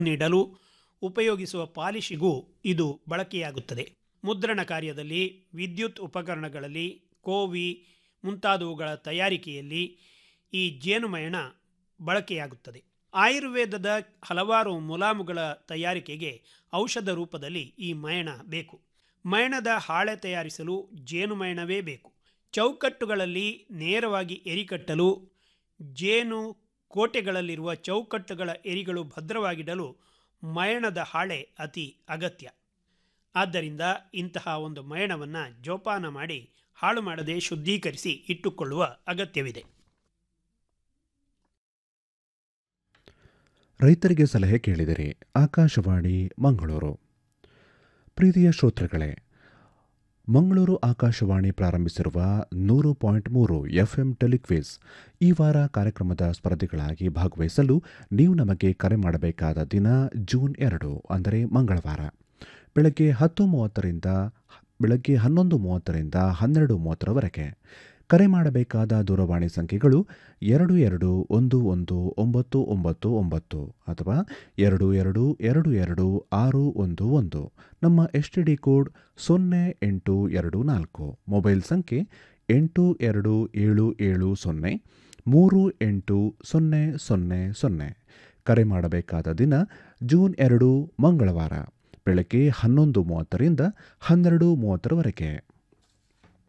ನೀಡಲು ಉಪಯೋಗಿಸುವ ಪಾಲಿಶಿಗೂ ಇದು ಬಳಕೆಯಾಗುತ್ತದೆ ಮುದ್ರಣ ಕಾರ್ಯದಲ್ಲಿ ವಿದ್ಯುತ್ ಉಪಕರಣಗಳಲ್ಲಿ ಕೋವಿ ಮುಂತಾದವುಗಳ ತಯಾರಿಕೆಯಲ್ಲಿ ಈ ಜೇನುಮಯಣ ಬಳಕೆಯಾಗುತ್ತದೆ ಆಯುರ್ವೇದದ ಹಲವಾರು ಮುಲಾಮುಗಳ ತಯಾರಿಕೆಗೆ ಔಷಧ ರೂಪದಲ್ಲಿ ಈ ಮಯಣ ಬೇಕು ಮಯಣದ ಹಾಳೆ ತಯಾರಿಸಲು ಜೇನುಮಯಣವೇ ಬೇಕು ಚೌಕಟ್ಟುಗಳಲ್ಲಿ ನೇರವಾಗಿ ಎರಿಕಟ್ಟಲು ಜೇನು ಕೋಟೆಗಳಲ್ಲಿರುವ ಚೌಕಟ್ಟುಗಳ ಎರಿಗಳು ಭದ್ರವಾಗಿಡಲು ಮಯಣದ ಹಾಳೆ ಅತಿ ಅಗತ್ಯ ಆದ್ದರಿಂದ ಇಂತಹ ಒಂದು ಮಯಣವನ್ನು ಜೋಪಾನ ಮಾಡಿ ಹಾಳು ಮಾಡದೆ ಶುದ್ಧೀಕರಿಸಿ ಇಟ್ಟುಕೊಳ್ಳುವ ಅಗತ್ಯವಿದೆ ರೈತರಿಗೆ ಸಲಹೆ ಕೇಳಿದಿರಿ ಆಕಾಶವಾಣಿ ಮಂಗಳೂರು ಪ್ರೀತಿಯ ಶ್ರೋತೃಗಳೇ ಮಂಗಳೂರು ಆಕಾಶವಾಣಿ ಪ್ರಾರಂಭಿಸಿರುವ ನೂರು ಪಾಯಿಂಟ್ ಮೂರು ಎಫ್ಎಂ ಟೆಲಿಕ್ವಿಸ್ ಈ ವಾರ ಕಾರ್ಯಕ್ರಮದ ಸ್ಪರ್ಧಿಗಳಾಗಿ ಭಾಗವಹಿಸಲು ನೀವು ನಮಗೆ ಕರೆ ಮಾಡಬೇಕಾದ ದಿನ ಜೂನ್ ಎರಡು ಅಂದರೆ ಮಂಗಳವಾರ ಬೆಳಗ್ಗೆ ಹತ್ತು ಮೂವತ್ತರಿಂದ ಬೆಳಗ್ಗೆ ಹನ್ನೊಂದು ಮೂವತ್ತರಿಂದ ಹನ್ನೆರಡು ಮೂವತ್ತರವರೆಗೆ ಕರೆ ಮಾಡಬೇಕಾದ ದೂರವಾಣಿ ಸಂಖ್ಯೆಗಳು ಎರಡು ಎರಡು ಒಂದು ಒಂದು ಒಂಬತ್ತು ಒಂಬತ್ತು ಒಂಬತ್ತು ಅಥವಾ ಎರಡು ಎರಡು ಎರಡು ಎರಡು ಆರು ಒಂದು ಒಂದು ನಮ್ಮ ಎಸ್ ಟಿ ಡಿ ಕೋಡ್ ಸೊನ್ನೆ ಎಂಟು ಎರಡು ನಾಲ್ಕು ಮೊಬೈಲ್ ಸಂಖ್ಯೆ ಎಂಟು ಎರಡು ಏಳು ಏಳು ಸೊನ್ನೆ ಮೂರು ಎಂಟು ಸೊನ್ನೆ ಸೊನ್ನೆ ಸೊನ್ನೆ ಕರೆ ಮಾಡಬೇಕಾದ ದಿನ ಜೂನ್ ಎರಡು ಮಂಗಳವಾರ ಬೆಳಗ್ಗೆ ಹನ್ನೊಂದು ಮೂವತ್ತರಿಂದ ಹನ್ನೆರಡು ಮೂವತ್ತರವರೆಗೆ